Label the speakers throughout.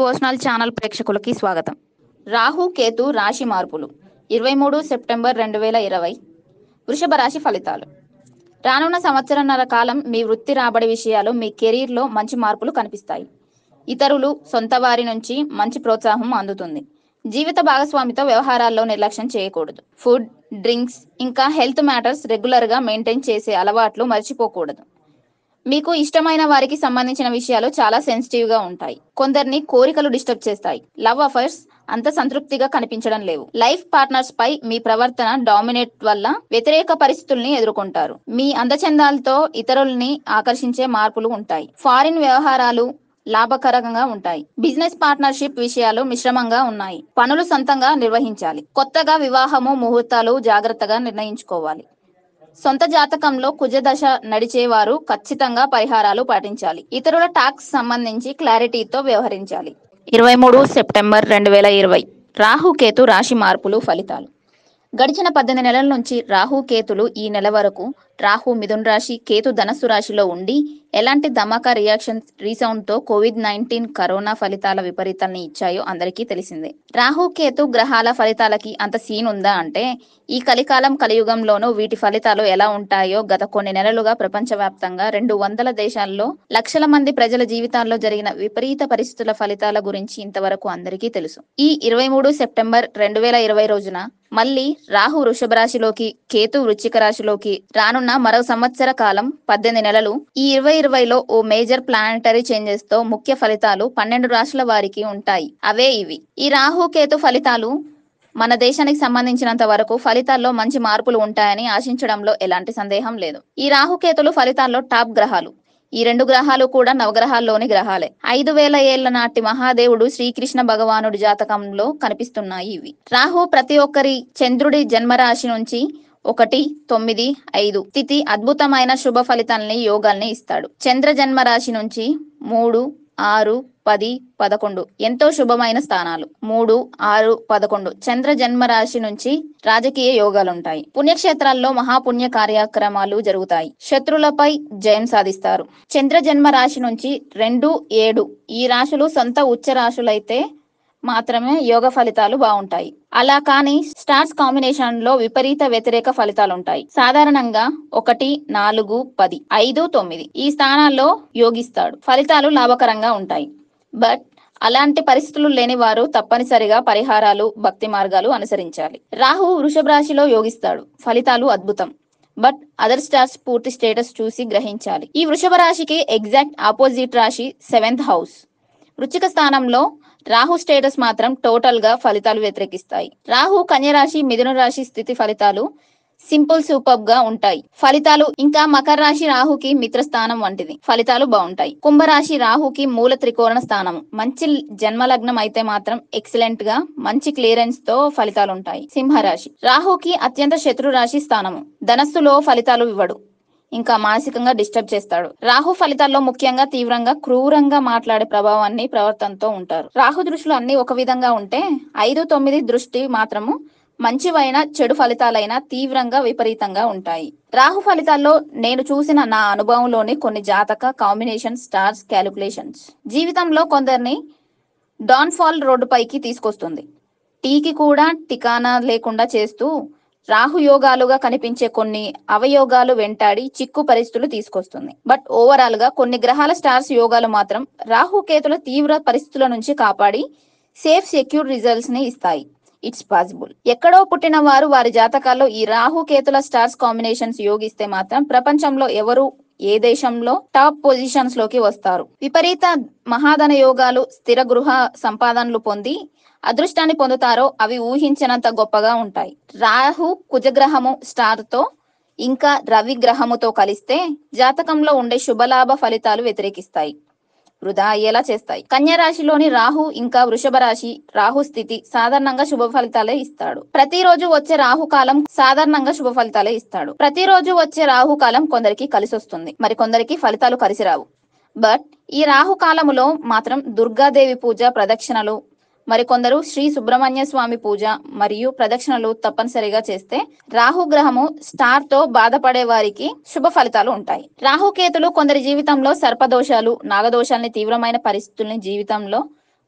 Speaker 1: devotional channel ప్రేక్షకులకి స్వాగతం రాహు కేతు రాశి మార్పులు ఇరవై మూడు సెప్టెంబర్ రెండు వేల ఇరవై వృషభ రాశి ఫలితాలు రానున్న సంవత్సరన్నర కాలం మీ వృత్తి రాబడి విషయాలు మీ కెరీర్లో మంచి మార్పులు కనిపిస్తాయి ఇతరులు సొంత వారి నుంచి మంచి ప్రోత్సాహం అందుతుంది జీవిత భాగస్వామితో వ్యవహారాల్లో నిర్లక్ష్యం చేయకూడదు ఫుడ్ డ్రింక్స్ ఇంకా హెల్త్ మ్యాటర్స్ రెగ్యులర్గా మెయింటైన్ చేసే అలవాట్లు మర్చిపోకూడదు మీకు ఇష్టమైన వారికి సంబంధించిన విషయాలు చాలా సెన్సిటివ్ గా ఉంటాయి కొందరిని కోరికలు డిస్టర్బ్ చేస్తాయి లవ్ అఫైర్స్ అంత సంతృప్తిగా కనిపించడం లేవు లైఫ్ పార్ట్నర్స్ పై మీ ప్రవర్తన డామినేట్ వల్ల వ్యతిరేక పరిస్థితుల్ని ఎదుర్కొంటారు మీ అందచందాలతో ఇతరుల్ని ఆకర్షించే మార్పులు ఉంటాయి ఫారిన్ వ్యవహారాలు లాభకరంగా ఉంటాయి బిజినెస్ పార్ట్నర్షిప్ విషయాలు మిశ్రమంగా ఉన్నాయి పనులు సొంతంగా నిర్వహించాలి కొత్తగా వివాహము ముహూర్తాలు జాగ్రత్తగా నిర్ణయించుకోవాలి సొంత జాతకంలో కుజదశ నడిచేవారు ఖచ్చితంగా పరిహారాలు పాటించాలి ఇతరుల టాక్స్ సంబంధించి క్లారిటీతో వ్యవహరించాలి ఇరవై మూడు సెప్టెంబర్ రెండు వేల ఇరవై రాహుకేతు రాశి మార్పులు ఫలితాలు గడిచిన పద్దెనిమిది నెలల నుంచి రాహు కేతులు ఈ నెల వరకు రాహు మిథున్ రాశి కేతు ధనస్సు రాశిలో ఉండి ఎలాంటి ధమాకా రియాక్షన్ రీసౌండ్ తో కోవిడ్ నైన్టీన్ కరోనా ఫలితాల విపరీతాన్ని ఇచ్చాయో అందరికీ తెలిసిందే రాహు కేతు గ్రహాల ఫలితాలకి అంత సీన్ ఉందా అంటే ఈ కలికాలం కలియుగంలోనూ వీటి ఫలితాలు ఎలా ఉంటాయో గత కొన్ని నెలలుగా ప్రపంచవ్యాప్తంగా రెండు వందల దేశాల్లో లక్షల మంది ప్రజల జీవితాల్లో జరిగిన విపరీత పరిస్థితుల ఫలితాల గురించి ఇంతవరకు అందరికీ తెలుసు ఈ ఇరవై మూడు సెప్టెంబర్ రెండు వేల ఇరవై రోజున మళ్ళీ రాహు వృషభ రాశిలోకి కేతు వృశ్చిక రాశిలోకి రానున్న మరో సంవత్సర కాలం పద్దెనిమిది నెలలు ఈ ఇరవై ఇరవైలో ఓ మేజర్ ప్లానటరీ చేంజెస్ తో ముఖ్య ఫలితాలు పన్నెండు రాశుల వారికి ఉంటాయి అవే ఇవి ఈ రాహు కేతు ఫలితాలు మన దేశానికి సంబంధించినంత వరకు ఫలితాల్లో మంచి మార్పులు ఉంటాయని ఆశించడంలో ఎలాంటి సందేహం లేదు ఈ రాహుకేతులు ఫలితాల్లో టాప్ గ్రహాలు ఈ రెండు గ్రహాలు కూడా నవగ్రహాల్లోని గ్రహాలే ఐదు వేల ఏళ్ల నాటి మహాదేవుడు శ్రీకృష్ణ భగవానుడి జాతకంలో కనిపిస్తున్నాయి ఇవి రాహు ప్రతి ఒక్కరి చంద్రుడి జన్మరాశి నుంచి ఒకటి తొమ్మిది ఐదు తిథి అద్భుతమైన శుభ ఫలితాల్ని యోగాల్ని ఇస్తాడు చంద్ర జన్మ రాశి నుంచి మూడు ఆరు పది పదకొండు ఎంతో శుభమైన స్థానాలు మూడు ఆరు పదకొండు చంద్ర జన్మ రాశి నుంచి రాజకీయ యోగాలుంటాయి పుణ్యక్షేత్రాల్లో మహాపుణ్య కార్యక్రమాలు జరుగుతాయి శత్రులపై జయం సాధిస్తారు చంద్ర జన్మ రాశి నుంచి రెండు ఏడు ఈ రాశులు సొంత ఉచ్చ రాశులైతే మాత్రమే యోగ ఫలితాలు బాగుంటాయి అలా కానీ స్టార్స్ కాంబినేషన్ లో విపరీత వ్యతిరేక ఫలితాలు ఉంటాయి సాధారణంగా ఒకటి నాలుగు పది ఐదు తొమ్మిది ఈ స్థానాల్లో యోగిస్తాడు ఫలితాలు లాభకరంగా ఉంటాయి బట్ అలాంటి పరిస్థితులు లేని వారు తప్పనిసరిగా పరిహారాలు భక్తి మార్గాలు అనుసరించాలి రాహు వృషభ రాశిలో యోగిస్తాడు ఫలితాలు అద్భుతం బట్ అదర్ స్టార్స్ పూర్తి స్టేటస్ చూసి గ్రహించాలి ఈ వృషభ రాశికి ఎగ్జాక్ట్ ఆపోజిట్ రాశి సెవెంత్ హౌస్ వృచ్చిక స్థానంలో రాహు స్టేటస్ మాత్రం టోటల్ గా ఫలితాలు వ్యతిరేకిస్తాయి రాహు కన్య రాశి మిథున రాశి స్థితి ఫలితాలు సింపుల్ సూపర్ గా ఉంటాయి ఫలితాలు ఇంకా మకర రాశి రాహుకి మిత్రస్థానం వంటిది ఫలితాలు బాగుంటాయి కుంభరాశి రాహుకి మూల త్రికోణ స్థానం మంచి జన్మలగ్నం అయితే మాత్రం ఎక్సలెంట్ గా మంచి క్లియరెన్స్ తో ఫలితాలు ఉంటాయి సింహరాశి రాహుకి అత్యంత శత్రు రాశి స్థానము ధనస్సులో ఫలితాలు ఇవ్వడు ఇంకా మానసికంగా డిస్టర్బ్ చేస్తాడు రాహు ఫలితాల్లో ముఖ్యంగా తీవ్రంగా క్రూరంగా మాట్లాడే ప్రభావాన్ని ప్రవర్తనతో ఉంటారు రాహు దృష్టిలో అన్ని ఒక విధంగా ఉంటే ఐదు తొమ్మిది దృష్టి మాత్రము మంచివైన చెడు ఫలితాలైన తీవ్రంగా విపరీతంగా ఉంటాయి రాహు ఫలితాల్లో నేను చూసిన నా అనుభవంలోని కొన్ని జాతక కాంబినేషన్ స్టార్స్ క్యాలిక్యులేషన్స్ జీవితంలో కొందరిని డాన్ఫాల్ రోడ్డుపైకి తీసుకొస్తుంది టీకి కూడా టికానా లేకుండా చేస్తూ రాహు యోగాలుగా కనిపించే కొన్ని అవయోగాలు వెంటాడి చిక్కు పరిస్థితులు తీసుకొస్తుంది బట్ ఓవరాల్ గా కొన్ని గ్రహాల స్టార్స్ యోగాలు మాత్రం రాహు కేతుల తీవ్ర పరిస్థితుల నుంచి కాపాడి సేఫ్ సెక్యూర్ రిజల్ట్స్ ని ఇస్తాయి ఇట్స్ పాసిబుల్ ఎక్కడో పుట్టిన వారు వారి జాతకాల్లో ఈ రాహు కేతుల స్టార్స్ కాంబినేషన్స్ యోగిస్తే మాత్రం ప్రపంచంలో ఎవరు ఏ దేశంలో టాప్ పొజిషన్స్ లోకి వస్తారు విపరీత మహాధన యోగాలు స్థిర గృహ సంపాదనలు పొంది అదృష్టాన్ని పొందుతారో అవి ఊహించినంత గొప్పగా ఉంటాయి రాహు కుజగ్రహము స్టార్ తో ఇంకా రవి గ్రహముతో కలిస్తే జాతకంలో ఉండే శుభలాభ ఫలితాలు వ్యతిరేకిస్తాయి వృధా అయ్యేలా చేస్తాయి కన్యా రాశిలోని రాహు ఇంకా వృషభ రాశి రాహు స్థితి సాధారణంగా శుభ ఫలితాలే ఇస్తాడు ప్రతిరోజు వచ్చే రాహు కాలం సాధారణంగా శుభ ఫలితాలే ఇస్తాడు ప్రతిరోజు వచ్చే రాహు కాలం కొందరికి కలిసి వస్తుంది మరి కొందరికి ఫలితాలు కలిసి రావు బట్ ఈ రాహు కాలములో మాత్రం దుర్గాదేవి పూజ ప్రదక్షిణలు మరికొందరు శ్రీ సుబ్రహ్మణ్య స్వామి పూజ మరియు ప్రదక్షిణలు తప్పనిసరిగా చేస్తే రాహు గ్రహము స్టార్ తో బాధపడే వారికి శుభ ఫలితాలు ఉంటాయి రాహుకేతులు కొందరి జీవితంలో సర్పదోషాలు నాగదోషాలని తీవ్రమైన పరిస్థితుల్ని జీవితంలో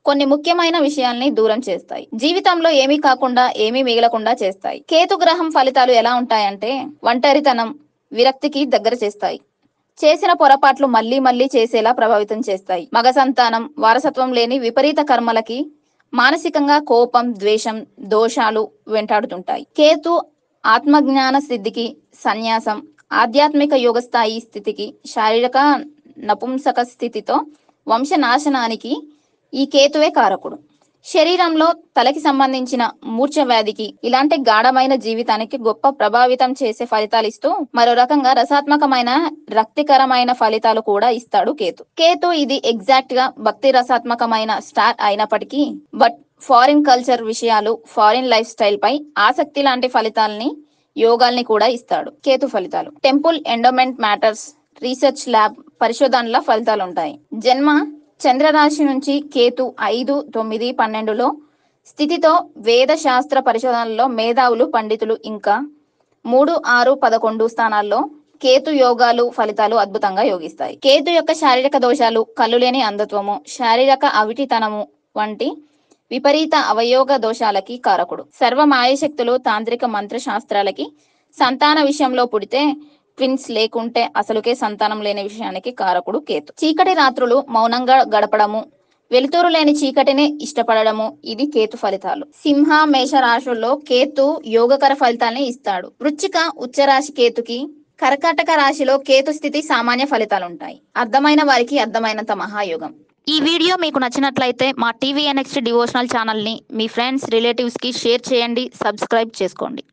Speaker 1: కొన్ని ముఖ్యమైన విషయాల్ని దూరం చేస్తాయి జీవితంలో ఏమీ కాకుండా ఏమీ మిగలకుండా చేస్తాయి కేతు గ్రహం ఫలితాలు ఎలా ఉంటాయంటే ఒంటరితనం విరక్తికి దగ్గర చేస్తాయి చేసిన పొరపాట్లు మళ్ళీ మళ్ళీ చేసేలా ప్రభావితం చేస్తాయి మగ సంతానం వారసత్వం లేని విపరీత కర్మలకి మానసికంగా కోపం ద్వేషం దోషాలు వెంటాడుతుంటాయి కేతు ఆత్మజ్ఞాన సిద్ధికి సన్యాసం ఆధ్యాత్మిక యోగ స్థాయి స్థితికి శారీరక నపుంసక స్థితితో వంశనాశనానికి ఈ కేతువే కారకుడు శరీరంలో తలకి సంబంధించిన మూర్ఛ వ్యాధికి ఇలాంటి గాఢమైన జీవితానికి గొప్ప ప్రభావితం చేసే ఫలితాలు ఇస్తూ మరో రకంగా రసాత్మకమైన రక్తికరమైన ఫలితాలు కూడా ఇస్తాడు కేతు కేతు ఇది ఎగ్జాక్ట్ గా భక్తి రసాత్మకమైన స్టార్ అయినప్పటికీ బట్ ఫారిన్ కల్చర్ విషయాలు ఫారిన్ లైఫ్ స్టైల్ పై ఆసక్తి లాంటి ఫలితాలని యోగాల్ని కూడా ఇస్తాడు కేతు ఫలితాలు temple endowment matters research lab పరిశోధనల ఫలితాలు ఉంటాయి జన్మ చంద్రరాశి నుంచి కేతు ఐదు తొమ్మిది పన్నెండులో స్థితితో వేద శాస్త్ర పరిశోధనల్లో మేధావులు పండితులు ఇంకా మూడు ఆరు పదకొండు స్థానాల్లో కేతు యోగాలు ఫలితాలు అద్భుతంగా యోగిస్తాయి కేతు యొక్క శారీరక దోషాలు కళ్ళు లేని అంధత్వము శారీరక అవిటితనము వంటి విపరీత అవయోగ దోషాలకి కారకుడు సర్వ మాయశక్తులు తాంత్రిక మంత్ర శాస్త్రాలకి సంతాన విషయంలో పుడితే ట్విన్స్ లేకుంటే అసలుకే సంతానం లేని విషయానికి కారకుడు కేతు చీకటి రాత్రులు మౌనంగా గడపడము వెలుతురు లేని చీకటిని ఇష్టపడడము ఇది కేతు ఫలితాలు సింహ మేష రాశుల్లో కేతు యోగకర ఫలితాల్ని ఇస్తాడు వృచ్చిక ఉచ్చరాశి కేతుకి కర్కాటక రాశిలో కేతు స్థితి సామాన్య ఫలితాలు ఉంటాయి అర్థమైన వారికి అర్థమైనంత మహాయోగం ఈ వీడియో మీకు నచ్చినట్లయితే మా టీవీ నెక్స్ట్ డివోషనల్ ఛానల్ని మీ ఫ్రెండ్స్ రిలేటివ్స్కి షేర్ చేయండి సబ్స్క్రైబ్ చేసుకోండి